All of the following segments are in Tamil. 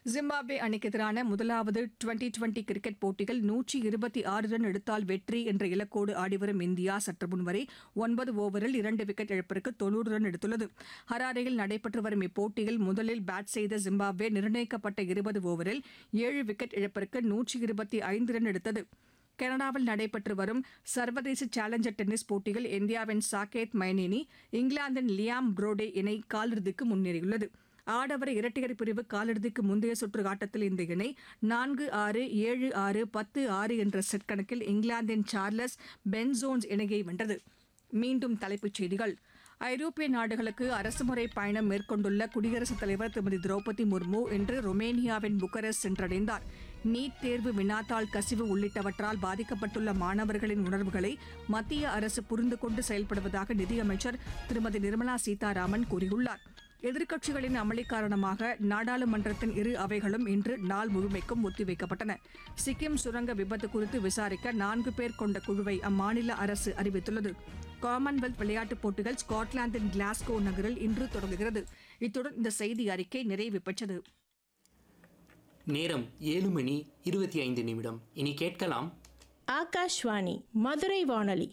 ஜிம்பாப்வே அணிக்கு எதிரான முதலாவது டுவெண்டி டுவெண்டி கிரிக்கெட் போட்டியில் நூற்றி இருபத்தி ஆறு ரன் எடுத்தால் வெற்றி என்ற இலக்கோடு ஆடிவரும் இந்தியா சற்று முன்வரை ஒன்பது ஓவரில் இரண்டு விக்கெட் இழப்பிற்கு தொன்னூறு ரன் எடுத்துள்ளது ஹராரேயில் நடைபெற்று வரும் இப்போட்டியில் முதலில் பேட் செய்த ஜிம்பாப்வே நிர்ணயிக்கப்பட்ட இருபது ஓவரில் ஏழு விக்கெட் இழப்பிற்கு நூற்றி இருபத்தி ஐந்து ரன் எடுத்தது கனடாவில் நடைபெற்று வரும் சர்வதேச சேலஞ்சர் டென்னிஸ் போட்டியில் இந்தியாவின் சாகேத் மைனேனி இங்கிலாந்தின் லியாம் புரோடே இணை காலிறுதிக்கு முன்னேறியுள்ளது ஆடவர் இரட்டையர் பிரிவு காலிறுதிக்கு முந்தைய சுற்று ஆட்டத்தில் இந்த இணை நான்கு ஆறு ஏழு ஆறு பத்து ஆறு என்ற செட் கணக்கில் இங்கிலாந்தின் சார்லஸ் பென்சோன்ஸ் இணையை வென்றது மீண்டும் தலைப்புச் செய்திகள் ஐரோப்பிய நாடுகளுக்கு அரசுமுறை பயணம் மேற்கொண்டுள்ள குடியரசுத் தலைவர் திருமதி திரௌபதி முர்மு இன்று ரொமேனியாவின் புக்கரஸ்ட் சென்றடைந்தார் நீட் தேர்வு வினாத்தாள் கசிவு உள்ளிட்டவற்றால் பாதிக்கப்பட்டுள்ள மாணவர்களின் உணர்வுகளை மத்திய அரசு புரிந்து கொண்டு செயல்படுவதாக நிதியமைச்சர் திருமதி நிர்மலா சீதாராமன் கூறியுள்ளார் எதிர்க்கட்சிகளின் அமளி காரணமாக நாடாளுமன்றத்தின் இரு அவைகளும் இன்று நாள் முழுமைக்கும் ஒத்திவைக்கப்பட்டன சிக்கிம் சுரங்க விபத்து குறித்து விசாரிக்க நான்கு பேர் கொண்ட குழுவை அம்மாநில அரசு அறிவித்துள்ளது காமன்வெல்த் விளையாட்டுப் போட்டிகள் ஸ்காட்லாந்தின் கிளாஸ்கோ நகரில் இன்று தொடங்குகிறது இத்துடன் இந்த செய்தி அறிக்கை நிறைவு பெற்றது நேரம் ஏழு மணி இருபத்தி ஐந்து நிமிடம் இனி கேட்கலாம் ஆகாஷ்வாணி மதுரை வானொலி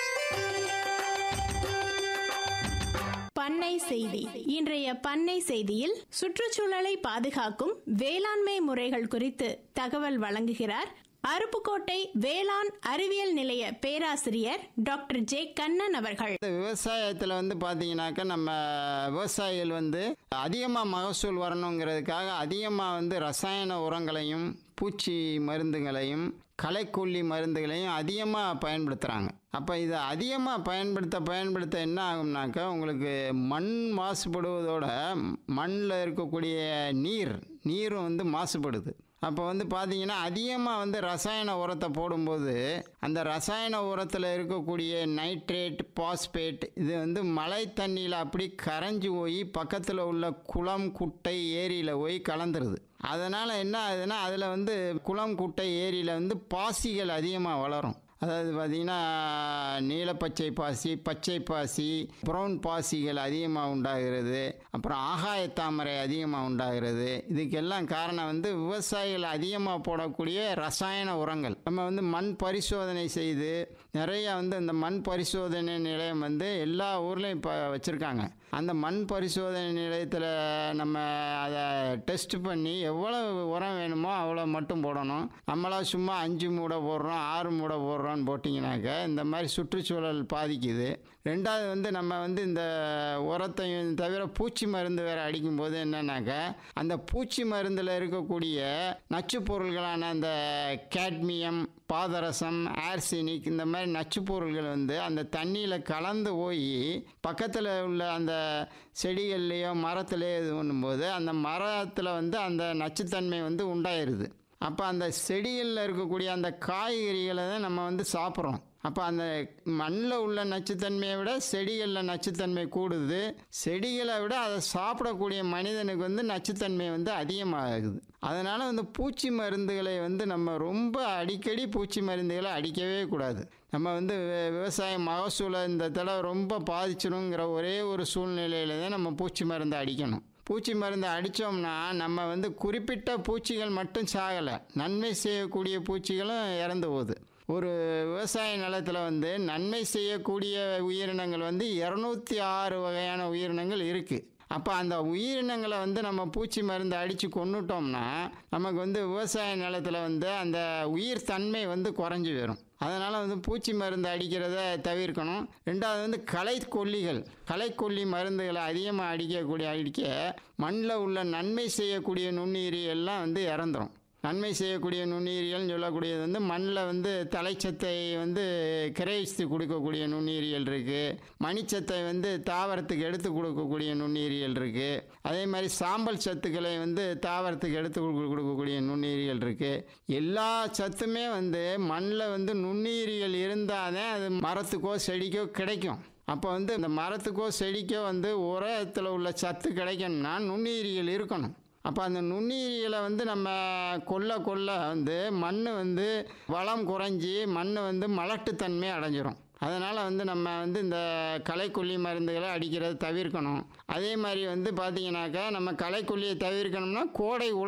பண்ணை செய்தி இன்றைய பண்ணை செய்தியில் சுற்றுச்சூழலை பாதுகாக்கும் வேளாண்மை முறைகள் குறித்து தகவல் வழங்குகிறார் அருப்புக்கோட்டை வேளாண் அறிவியல் நிலைய பேராசிரியர் டாக்டர் ஜே கண்ணன் அவர்கள் இந்த விவசாயத்தில் வந்து பார்த்தீங்கன்னாக்கா நம்ம விவசாயிகள் வந்து அதிகமாக மகசூல் வரணுங்கிறதுக்காக அதிகமாக வந்து ரசாயன உரங்களையும் பூச்சி மருந்துகளையும் களைக்கொல்லி மருந்துகளையும் அதிகமாக பயன்படுத்துகிறாங்க அப்போ இதை அதிகமாக பயன்படுத்த பயன்படுத்த என்ன ஆகும்னாக்கா உங்களுக்கு மண் மாசுபடுவதோட மண்ணில் இருக்கக்கூடிய நீர் நீரும் வந்து மாசுபடுது அப்போ வந்து பார்த்தீங்கன்னா அதிகமாக வந்து ரசாயன உரத்தை போடும்போது அந்த ரசாயன உரத்தில் இருக்கக்கூடிய நைட்ரேட் பாஸ்பேட் இது வந்து மழை தண்ணியில் அப்படி கரைஞ்சி போய் பக்கத்தில் உள்ள குளம் குட்டை ஏரியில் போய் கலந்துருது அதனால் என்ன ஆகுதுன்னா அதில் வந்து குளம் குட்டை ஏரியில் வந்து பாசிகள் அதிகமாக வளரும் அதாவது பார்த்திங்கன்னா நீலப்பச்சை பாசி பச்சை பாசி ப்ரௌன் பாசிகள் அதிகமாக உண்டாகிறது அப்புறம் ஆகாய தாமரை அதிகமாக உண்டாகிறது இதுக்கெல்லாம் காரணம் வந்து விவசாயிகள் அதிகமாக போடக்கூடிய ரசாயன உரங்கள் நம்ம வந்து மண் பரிசோதனை செய்து நிறைய வந்து இந்த மண் பரிசோதனை நிலையம் வந்து எல்லா ஊர்லேயும் இப்போ வச்சுருக்காங்க அந்த மண் பரிசோதனை நிலையத்தில் நம்ம அதை டெஸ்ட் பண்ணி எவ்வளவு உரம் வேணுமோ அவ்வளோ மட்டும் போடணும் நம்மளா சும்மா அஞ்சு மூடை போடுறோம் ஆறு மூடை போடுறோம்னு போட்டிங்கனாக்க இந்த மாதிரி சுற்றுச்சூழல் பாதிக்குது ரெண்டாவது வந்து நம்ம வந்து இந்த உரத்தையும் தவிர பூச்சி மருந்து வேறு அடிக்கும்போது என்னன்னாக்க அந்த பூச்சி மருந்தில் இருக்கக்கூடிய நச்சுப் பொருள்களான அந்த கேட்மியம் பாதரசம் ஆர்சினிக் இந்த மாதிரி நச்சுப் பொருள்கள் வந்து அந்த தண்ணியில் கலந்து போய் பக்கத்தில் உள்ள அந்த செடிகள்லேயோ மரத்துலேயோ இது பண்ணும்போது அந்த மரத்தில் வந்து அந்த நச்சுத்தன்மை வந்து உண்டாயிருது அப்போ அந்த செடிகளில் இருக்கக்கூடிய அந்த காய்கறிகளை தான் நம்ம வந்து சாப்பிட்றோம் அப்போ அந்த மண்ணில் உள்ள நச்சுத்தன்மையை விட செடிகளில் நச்சுத்தன்மை கூடுது செடிகளை விட அதை சாப்பிடக்கூடிய மனிதனுக்கு வந்து நச்சுத்தன்மை வந்து அதிகமாகுது அதனால் வந்து பூச்சி மருந்துகளை வந்து நம்ம ரொம்ப அடிக்கடி பூச்சி மருந்துகளை அடிக்கவே கூடாது நம்ம வந்து வி- விவசாய மகசூலை இந்த தடவை ரொம்ப பாதிச்சிடுங்கிற ஒரே ஒரு சூழ்நிலையில தான் நம்ம பூச்சி மருந்து அடிக்கணும் பூச்சி மருந்து அடித்தோம்னா நம்ம வந்து குறிப்பிட்ட பூச்சிகள் மட்டும் சாகலை நன்மை செய்யக்கூடிய பூச்சிகளும் இறந்து போகுது ஒரு விவசாய நிலத்தில் வந்து நன்மை செய்யக்கூடிய உயிரினங்கள் வந்து இரநூத்தி ஆறு வகையான உயிரினங்கள் இருக்குது அப்போ அந்த உயிரினங்களை வந்து நம்ம பூச்சி மருந்து அடித்து கொண்டுட்டோம்னா நமக்கு வந்து விவசாய நிலத்தில் வந்து அந்த உயிர் தன்மை வந்து குறைஞ்சி வரும் அதனால் வந்து பூச்சி மருந்து அடிக்கிறத தவிர்க்கணும் ரெண்டாவது வந்து களைக்கொல்லிகள் களைக்கொல்லி மருந்துகளை அதிகமாக அடிக்கக்கூடிய அடிக்க மண்ணில் உள்ள நன்மை செய்யக்கூடிய நுண்ணுயிரியெல்லாம் வந்து இறந்துரும் நன்மை செய்யக்கூடிய நுண்ணுயிரியல்னு சொல்லக்கூடியது வந்து மண்ணில் வந்து தலைச்சத்தை வந்து கிரகித்து கொடுக்கக்கூடிய நுண்ணுயிரியல் இருக்குது மணிச்சத்தை வந்து தாவரத்துக்கு எடுத்து கொடுக்கக்கூடிய நுண்ணுயிரியல் இருக்குது அதே மாதிரி சாம்பல் சத்துக்களை வந்து தாவரத்துக்கு எடுத்து கொடு- கொடுக்கக்கூடிய நுண்ணுயிரியல் இருக்குது எல்லா சத்துமே வந்து மண்ணில் வந்து நுண்ணுயிரியல் இருந்தால் தான் அது மரத்துக்கோ செடிக்கோ கிடைக்கும் அப்போ வந்து இந்த மரத்துக்கோ செடிக்கோ வந்து உரத்தில் உள்ள சத்து கிடைக்கணும்னா நுண்ணுயிரியல் இருக்கணும் அப்போ அந்த நுண்ணுயிரியலை வந்து நம்ம கொல்ல கொல்ல வந்து மண் வந்து வளம் குறைஞ்சி மண் வந்து மலட்டுத்தன்மை அடைஞ்சிரும் அதனால் வந்து நம்ம வந்து இந்த களைக்கொல்லி மருந்துகளை அடிக்கிறத தவிர்க்கணும் அதே மாதிரி வந்து பார்த்தீங்கன்னாக்கா நம்ம களைக்கொல்லியை தவிர்க்கணும்னா கோடை